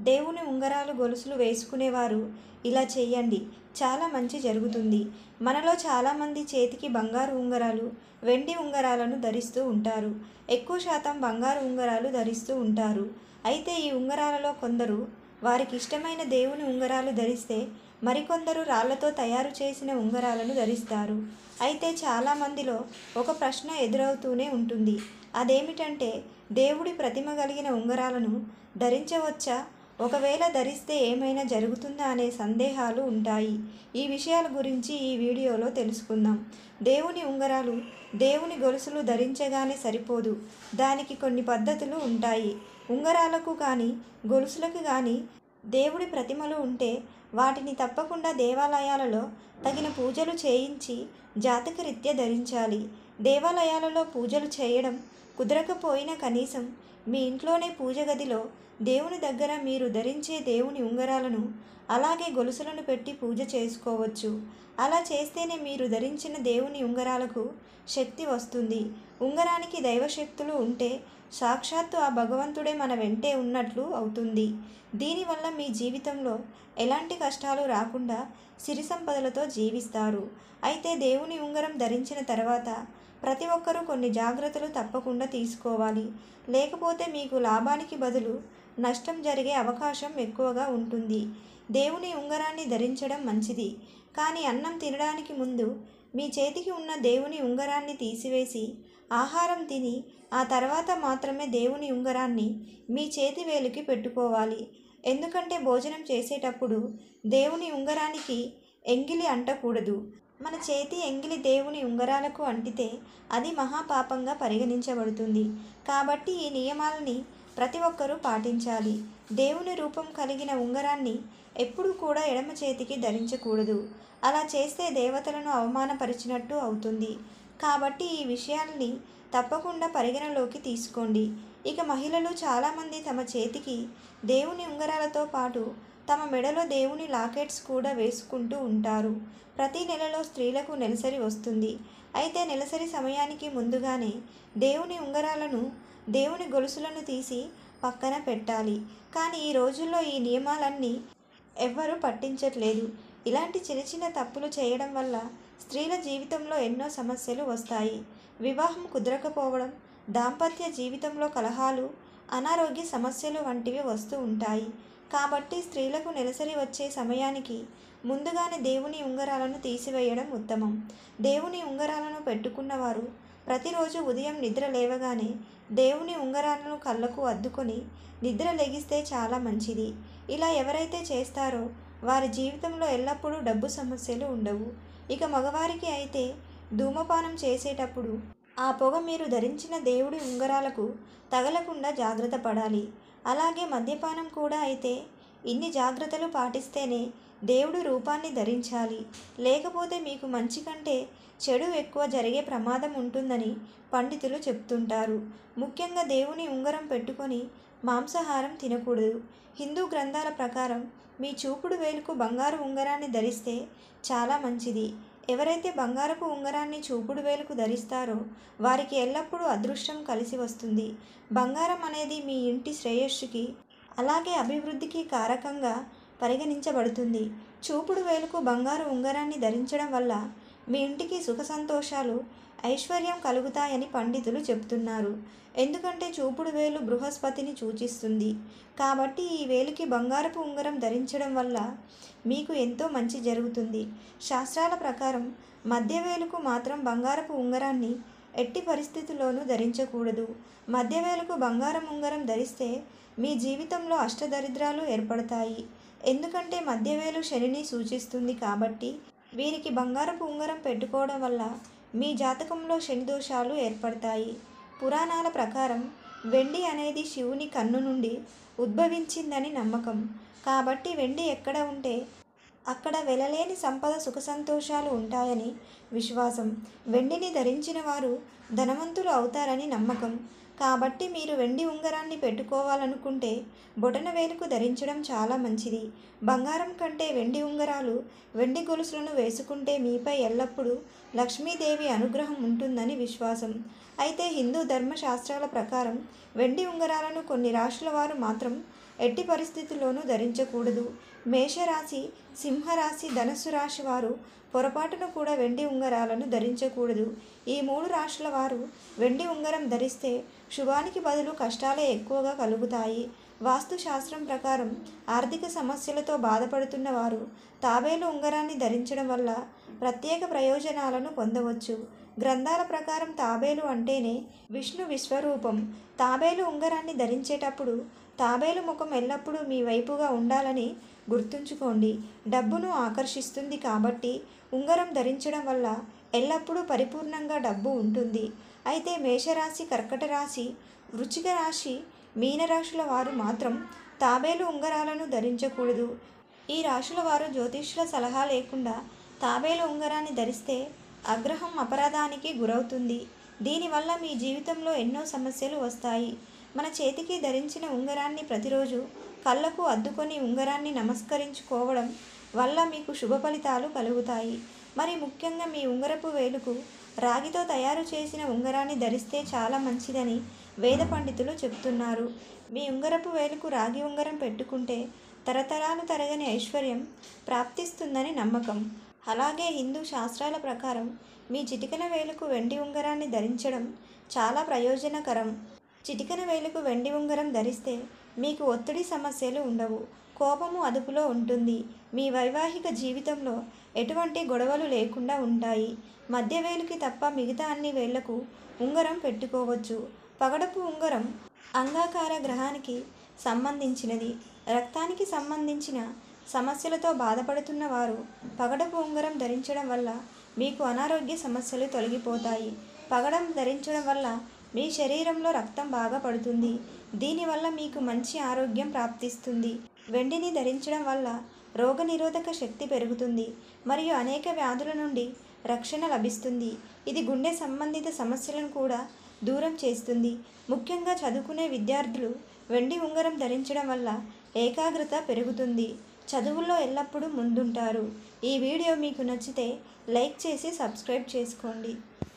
దేవుని ఉంగరాలు గొలుసులు వేసుకునేవారు ఇలా చేయండి చాలా మంచి జరుగుతుంది మనలో చాలామంది చేతికి బంగారు ఉంగరాలు వెండి ఉంగరాలను ధరిస్తూ ఉంటారు ఎక్కువ శాతం బంగారు ఉంగరాలు ధరిస్తూ ఉంటారు అయితే ఈ ఉంగరాలలో కొందరు వారికి ఇష్టమైన దేవుని ఉంగరాలు ధరిస్తే మరికొందరు రాళ్లతో తయారు చేసిన ఉంగరాలను ధరిస్తారు అయితే చాలామందిలో ఒక ప్రశ్న ఎదురవుతూనే ఉంటుంది అదేమిటంటే దేవుడి ప్రతిమ కలిగిన ఉంగరాలను ధరించవచ్చా ఒకవేళ ధరిస్తే ఏమైనా జరుగుతుందా అనే సందేహాలు ఉంటాయి ఈ విషయాల గురించి ఈ వీడియోలో తెలుసుకుందాం దేవుని ఉంగరాలు దేవుని గొలుసులు ధరించగానే సరిపోదు దానికి కొన్ని పద్ధతులు ఉంటాయి ఉంగరాలకు కానీ గొలుసులకు కానీ దేవుడి ప్రతిమలు ఉంటే వాటిని తప్పకుండా దేవాలయాలలో తగిన పూజలు చేయించి జాతకరీత్యా ధరించాలి దేవాలయాలలో పూజలు చేయడం కుదరకపోయినా కనీసం మీ ఇంట్లోనే పూజ గదిలో దేవుని దగ్గర మీరు ధరించే దేవుని ఉంగరాలను అలాగే గొలుసులను పెట్టి పూజ చేసుకోవచ్చు అలా చేస్తేనే మీరు ధరించిన దేవుని ఉంగరాలకు శక్తి వస్తుంది ఉంగరానికి దైవశక్తులు ఉంటే సాక్షాత్తు ఆ భగవంతుడే మన వెంటే ఉన్నట్లు అవుతుంది దీనివల్ల మీ జీవితంలో ఎలాంటి కష్టాలు రాకుండా సిరి సంపదలతో జీవిస్తారు అయితే దేవుని ఉంగరం ధరించిన తర్వాత ప్రతి ఒక్కరూ కొన్ని జాగ్రత్తలు తప్పకుండా తీసుకోవాలి లేకపోతే మీకు లాభానికి బదులు నష్టం జరిగే అవకాశం ఎక్కువగా ఉంటుంది దేవుని ఉంగరాన్ని ధరించడం మంచిది కానీ అన్నం తినడానికి ముందు మీ చేతికి ఉన్న దేవుని ఉంగరాన్ని తీసివేసి ఆహారం తిని ఆ తర్వాత మాత్రమే దేవుని ఉంగరాన్ని మీ చేతి వేలికి పెట్టుకోవాలి ఎందుకంటే భోజనం చేసేటప్పుడు దేవుని ఉంగరానికి ఎంగిలి అంటకూడదు మన చేతి ఎంగిలి దేవుని ఉంగరాలకు అంటితే అది మహాపాపంగా పరిగణించబడుతుంది కాబట్టి ఈ నియమాలని ప్రతి ఒక్కరూ పాటించాలి దేవుని రూపం కలిగిన ఉంగరాన్ని ఎప్పుడూ కూడా ఎడమ చేతికి ధరించకూడదు అలా చేస్తే దేవతలను అవమానపరిచినట్టు అవుతుంది కాబట్టి ఈ విషయాల్ని తప్పకుండా పరిగణలోకి తీసుకోండి ఇక మహిళలు చాలామంది తమ చేతికి దేవుని ఉంగరాలతో పాటు తమ మెడలో దేవుని లాకెట్స్ కూడా వేసుకుంటూ ఉంటారు ప్రతి నెలలో స్త్రీలకు నెలసరి వస్తుంది అయితే నెలసరి సమయానికి ముందుగానే దేవుని ఉంగరాలను దేవుని గొలుసులను తీసి పక్కన పెట్టాలి కానీ ఈ రోజుల్లో ఈ నియమాలన్నీ ఎవ్వరూ పట్టించట్లేదు ఇలాంటి చిన్న చిన్న తప్పులు చేయడం వల్ల స్త్రీల జీవితంలో ఎన్నో సమస్యలు వస్తాయి వివాహం కుదరకపోవడం దాంపత్య జీవితంలో కలహాలు అనారోగ్య సమస్యలు వంటివి వస్తూ ఉంటాయి కాబట్టి స్త్రీలకు నెలసరి వచ్చే సమయానికి ముందుగానే దేవుని ఉంగరాలను తీసివేయడం ఉత్తమం దేవుని ఉంగరాలను పెట్టుకున్నవారు ప్రతిరోజు ఉదయం నిద్ర లేవగానే దేవుని ఉంగరాలను కళ్ళకు అద్దుకొని నిద్ర లెగిస్తే చాలా మంచిది ఇలా ఎవరైతే చేస్తారో వారి జీవితంలో ఎల్లప్పుడూ డబ్బు సమస్యలు ఉండవు ఇక మగవారికి అయితే ధూమపానం చేసేటప్పుడు ఆ పొగ మీరు ధరించిన దేవుడి ఉంగరాలకు తగలకుండా జాగ్రత్త పడాలి అలాగే మద్యపానం కూడా అయితే ఇన్ని జాగ్రత్తలు పాటిస్తేనే దేవుడి రూపాన్ని ధరించాలి లేకపోతే మీకు మంచి కంటే చెడు ఎక్కువ జరిగే ప్రమాదం ఉంటుందని పండితులు చెప్తుంటారు ముఖ్యంగా దేవుని ఉంగరం పెట్టుకొని మాంసాహారం తినకూడదు హిందూ గ్రంథాల ప్రకారం మీ చూపుడు వేలుకు బంగారు ఉంగరాన్ని ధరిస్తే చాలా మంచిది ఎవరైతే బంగారపు ఉంగరాన్ని చూపుడు వేలుకు ధరిస్తారో వారికి ఎల్లప్పుడూ అదృష్టం కలిసి వస్తుంది బంగారం అనేది మీ ఇంటి శ్రేయస్సుకి అలాగే అభివృద్ధికి కారకంగా పరిగణించబడుతుంది చూపుడు వేలుకు బంగారు ఉంగరాన్ని ధరించడం వల్ల మీ ఇంటికి సుఖ సంతోషాలు ఐశ్వర్యం కలుగుతాయని పండితులు చెప్తున్నారు ఎందుకంటే చూపుడు వేలు బృహస్పతిని సూచిస్తుంది కాబట్టి ఈ వేలుకి బంగారపు ఉంగరం ధరించడం వల్ల మీకు ఎంతో మంచి జరుగుతుంది శాస్త్రాల ప్రకారం మధ్య వేలుకు మాత్రం బంగారపు ఉంగరాన్ని ఎట్టి పరిస్థితుల్లోనూ ధరించకూడదు మధ్య వేలుకు బంగారం ఉంగరం ధరిస్తే మీ జీవితంలో అష్టదరిద్రాలు ఏర్పడతాయి ఎందుకంటే మధ్యవేలు శనిని సూచిస్తుంది కాబట్టి వీరికి బంగారపు ఉంగరం పెట్టుకోవడం వల్ల మీ జాతకంలో శని దోషాలు ఏర్పడతాయి పురాణాల ప్రకారం వెండి అనేది శివుని కన్ను నుండి ఉద్భవించిందని నమ్మకం కాబట్టి వెండి ఎక్కడ ఉంటే అక్కడ వెలలేని సంపద సుఖ సంతోషాలు ఉంటాయని విశ్వాసం వెండిని ధరించిన వారు ధనవంతులు అవుతారని నమ్మకం కాబట్టి మీరు వెండి ఉంగరాన్ని పెట్టుకోవాలనుకుంటే బొటన వేలుకు ధరించడం చాలా మంచిది బంగారం కంటే వెండి ఉంగరాలు వెండి గొలుసులను వేసుకుంటే మీపై ఎల్లప్పుడూ లక్ష్మీదేవి అనుగ్రహం ఉంటుందని విశ్వాసం అయితే హిందూ ధర్మశాస్త్రాల ప్రకారం వెండి ఉంగరాలను కొన్ని రాశుల వారు మాత్రం ఎట్టి పరిస్థితుల్లోనూ ధరించకూడదు మేషరాశి సింహరాశి ధనుస్సు రాశి వారు పొరపాటును కూడా వెండి ఉంగరాలను ధరించకూడదు ఈ మూడు రాశుల వారు వెండి ఉంగరం ధరిస్తే శుభానికి బదులు కష్టాలే ఎక్కువగా కలుగుతాయి వాస్తు శాస్త్రం ప్రకారం ఆర్థిక సమస్యలతో బాధపడుతున్న వారు తాబేలు ఉంగరాన్ని ధరించడం వల్ల ప్రత్యేక ప్రయోజనాలను పొందవచ్చు గ్రంథాల ప్రకారం తాబేలు అంటేనే విష్ణు విశ్వరూపం తాబేలు ఉంగరాన్ని ధరించేటప్పుడు తాబేలు ముఖం ఎల్లప్పుడూ మీ వైపుగా ఉండాలని గుర్తుంచుకోండి డబ్బును ఆకర్షిస్తుంది కాబట్టి ఉంగరం ధరించడం వల్ల ఎల్లప్పుడూ పరిపూర్ణంగా డబ్బు ఉంటుంది అయితే మేషరాశి కర్కట రాశి వృచ్చిక రాశి మీనరాశుల వారు మాత్రం తాబేలు ఉంగరాలను ధరించకూడదు ఈ రాశుల వారు జ్యోతిష్యుల సలహా లేకుండా తాబేలు ఉంగరాన్ని ధరిస్తే అగ్రహం అపరాధానికి గురవుతుంది దీనివల్ల మీ జీవితంలో ఎన్నో సమస్యలు వస్తాయి మన చేతికి ధరించిన ఉంగరాన్ని ప్రతిరోజు కళ్ళకు అద్దుకొని ఉంగరాన్ని నమస్కరించుకోవడం వల్ల మీకు శుభ ఫలితాలు కలుగుతాయి మరి ముఖ్యంగా మీ ఉంగరపు వేలుకు రాగితో తయారు చేసిన ఉంగరాన్ని ధరిస్తే చాలా మంచిదని వేద పండితులు చెప్తున్నారు మీ ఉంగరపు వేలుకు రాగి ఉంగరం పెట్టుకుంటే తరతరాలు తరగని ఐశ్వర్యం ప్రాప్తిస్తుందని నమ్మకం అలాగే హిందూ శాస్త్రాల ప్రకారం మీ చిటికన వేలుకు వెండి ఉంగరాన్ని ధరించడం చాలా ప్రయోజనకరం చిటికన వేలుకు వెండి ఉంగరం ధరిస్తే మీకు ఒత్తిడి సమస్యలు ఉండవు కోపము అదుపులో ఉంటుంది మీ వైవాహిక జీవితంలో ఎటువంటి గొడవలు లేకుండా ఉంటాయి మధ్య వేలుకి తప్ప మిగతా అన్ని వేళ్లకు ఉంగరం పెట్టుకోవచ్చు పగడపు ఉంగరం అంగాకార గ్రహానికి సంబంధించినది రక్తానికి సంబంధించిన సమస్యలతో బాధపడుతున్న వారు పగడపు ఉంగరం ధరించడం వల్ల మీకు అనారోగ్య సమస్యలు తొలగిపోతాయి పగడం ధరించడం వల్ల మీ శరీరంలో రక్తం బాగా పడుతుంది దీనివల్ల మీకు మంచి ఆరోగ్యం ప్రాప్తిస్తుంది వెండిని ధరించడం వల్ల రోగనిరోధక శక్తి పెరుగుతుంది మరియు అనేక వ్యాధుల నుండి రక్షణ లభిస్తుంది ఇది గుండె సంబంధిత సమస్యలను కూడా దూరం చేస్తుంది ముఖ్యంగా చదువుకునే విద్యార్థులు వెండి ఉంగరం ధరించడం వల్ల ఏకాగ్రత పెరుగుతుంది చదువుల్లో ఎల్లప్పుడూ ముందుంటారు ఈ వీడియో మీకు నచ్చితే లైక్ చేసి సబ్స్క్రైబ్ చేసుకోండి